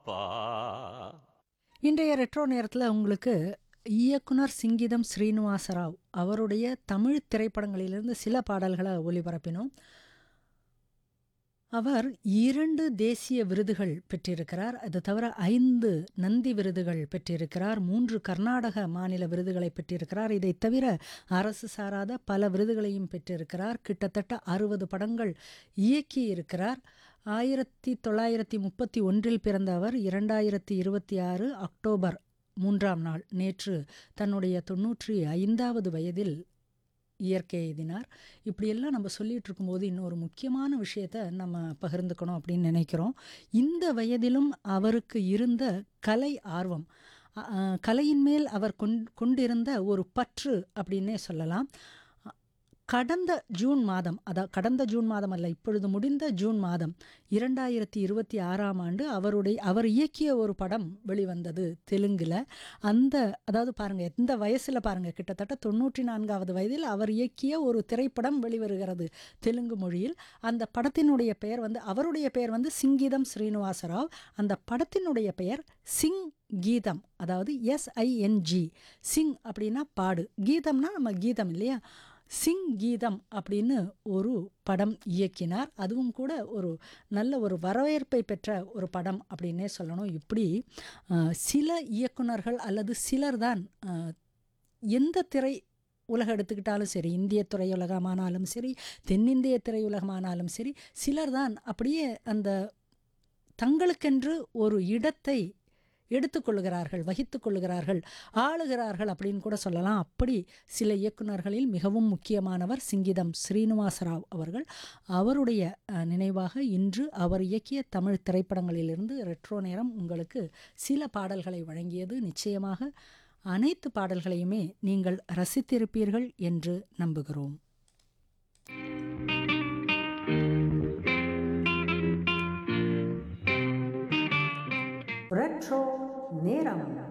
அப்பா இன்றைய ரெட்ரோ நேரத்தில் உங்களுக்கு இயக்குனர் சிங்கிதம் ஸ்ரீனிவாசராவ் அவருடைய தமிழ் திரைப்படங்களிலிருந்து சில பாடல்களை ஒளிபரப்பினோம் அவர் இரண்டு தேசிய விருதுகள் பெற்றிருக்கிறார் அது தவிர ஐந்து நந்தி விருதுகள் பெற்றிருக்கிறார் மூன்று கர்நாடக மாநில விருதுகளை பெற்றிருக்கிறார் இதை தவிர அரசு சாராத பல விருதுகளையும் பெற்றிருக்கிறார் கிட்டத்தட்ட அறுபது படங்கள் இயக்கி இருக்கிறார் ஆயிரத்தி தொள்ளாயிரத்தி முப்பத்தி ஒன்றில் பிறந்த அவர் இரண்டாயிரத்தி இருபத்தி ஆறு அக்டோபர் மூன்றாம் நாள் நேற்று தன்னுடைய தொன்னூற்றி ஐந்தாவது வயதில் இயற்கை எய்தினார் இப்படியெல்லாம் நம்ம சொல்லிட்டு இருக்கும்போது இன்னொரு முக்கியமான விஷயத்த நம்ம பகிர்ந்துக்கணும் அப்படின்னு நினைக்கிறோம் இந்த வயதிலும் அவருக்கு இருந்த கலை ஆர்வம் அ- அ, கலையின் மேல் அவர் கொண் கொண்டிருந்த ஒரு பற்று அப்படின்னே சொல்லலாம் கடந்த ஜூன் மாதம் அதான் கடந்த ஜூன் மாதம் அல்ல இப்பொழுது முடிந்த ஜூன் மாதம் இரண்டாயிரத்தி இருபத்தி ஆறாம் ஆண்டு அவருடைய அவர் இயக்கிய ஒரு படம் வெளிவந்தது தெலுங்கில் அந்த அதாவது பாருங்க எந்த வயசில் பாருங்க கிட்டத்தட்ட தொண்ணூற்றி நான்காவது வயதில் அவர் இயக்கிய ஒரு திரைப்படம் வெளிவருகிறது தெலுங்கு மொழியில் அந்த படத்தினுடைய பெயர் வந்து அவருடைய பெயர் வந்து சிங்கீதம் ஸ்ரீனிவாசராவ் அந்த படத்தினுடைய பெயர் சிங் கீதம் அதாவது எஸ்ஐஎன்ஜி சிங் அப்படின்னா பாடு கீதம்னா நம்ம கீதம் இல்லையா சிங் கீதம் அப்படின்னு ஒரு படம் இயக்கினார் அதுவும் கூட ஒரு நல்ல ஒரு வரவேற்பை பெற்ற ஒரு படம் அப்படின்னே சொல்லணும் இப்படி அஹ், சில இயக்குனர்கள் அல்லது சிலர் தான் அஹ், எந்த திரை உலகம் எடுத்துக்கிட்டாலும் சரி இந்திய திரையுலகமானாலும் சரி தென்னிந்திய திரையுலகமானாலும் சரி சிலர் தான் அப்படியே அந்த தங்களுக்கென்று ஒரு இடத்தை எடுத்துக்கொள்கிறார்கள் வகித்து கொள்கிறார்கள் ஆளுகிறார்கள் அப்படின்னு கூட சொல்லலாம் அப்படி சில இயக்குனர்களில் மிகவும் முக்கியமானவர் சிங்கிதம் ஸ்ரீனிவாசராவ் அவர்கள் அவருடைய அஹ், நினைவாக இன்று அவர் இயக்கிய தமிழ் திரைப்படங்களிலிருந்து ரெட்ரோ நேரம் உங்களுக்கு சில பாடல்களை வழங்கியது நிச்சயமாக அனைத்து பாடல்களையுமே நீங்கள் ரசித்திருப்பீர்கள் என்று நம்புகிறோம் ரெட்ரோ நேரம்